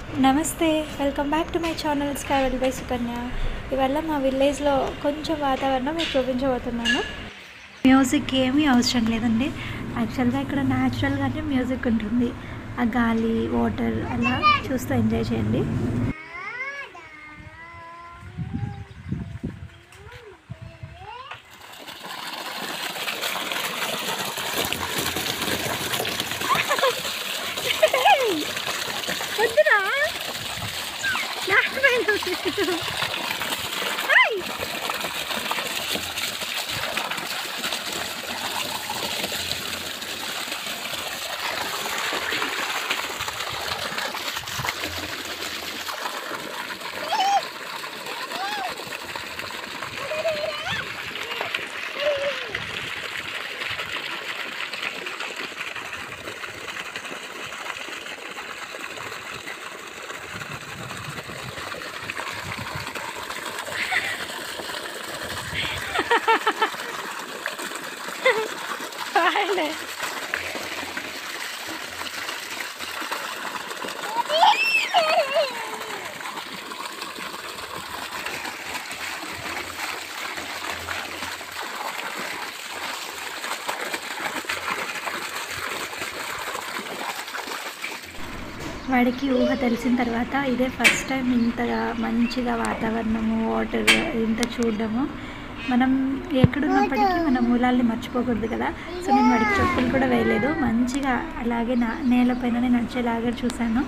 నమస్తే welcome back to my channel స్కైవల్ by Sukanya ఇవాళ మా విలేజ్లో కొంచెం వాతావరణం మీకు చూపించబోతున్నాను మ్యూజిక్ ఏమీ అవసరం లేదండి యాక్చువల్గా ఇక్కడ న్యాచురల్గానే మ్యూజిక్ ఉంటుంది ఆ గాలి వాటర్ అలా చూస్తూ ఎంజాయ్ చేయండి వద్దురా వాడికి ఊహ తెలిసిన తర్వాత ఇదే ఫస్ట్ టైం ఇంతగా మంచిగా వాతావరణము వాటర్ ఇంత చూడడము మనం ఎక్కడున్నప్పటికీ మన మూలాల్ని మర్చిపోకూడదు కదా సో నేను వాడికి చెప్పులు కూడా వేయలేదు మంచిగా అలాగే నా నేలపైననే నడిచేలాగా చూశాను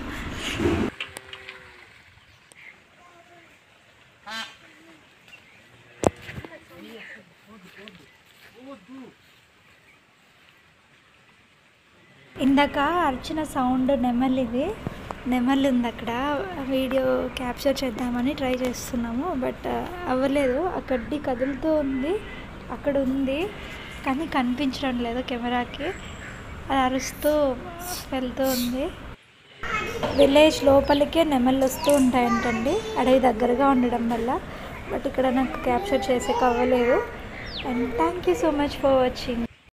ఇందాక అరిచిన సౌండ్ నెమలిది నెమలి ఉంది అక్కడ వీడియో క్యాప్చర్ చేద్దామని ట్రై చేస్తున్నాము బట్ అవ్వలేదు అక్కడి కదులుతూ ఉంది అక్కడ ఉంది కానీ కనిపించడం లేదు కెమెరాకి అది అరుస్తూ వెళ్తూ ఉంది విలేజ్ లోపలికే నెమళ్ళు వస్తూ ఉంటాయంటండి అడవి దగ్గరగా ఉండడం వల్ల బట్ ఇక్కడ నాకు క్యాప్చర్ చేసేకి అవ్వలేదు and thank you so much for watching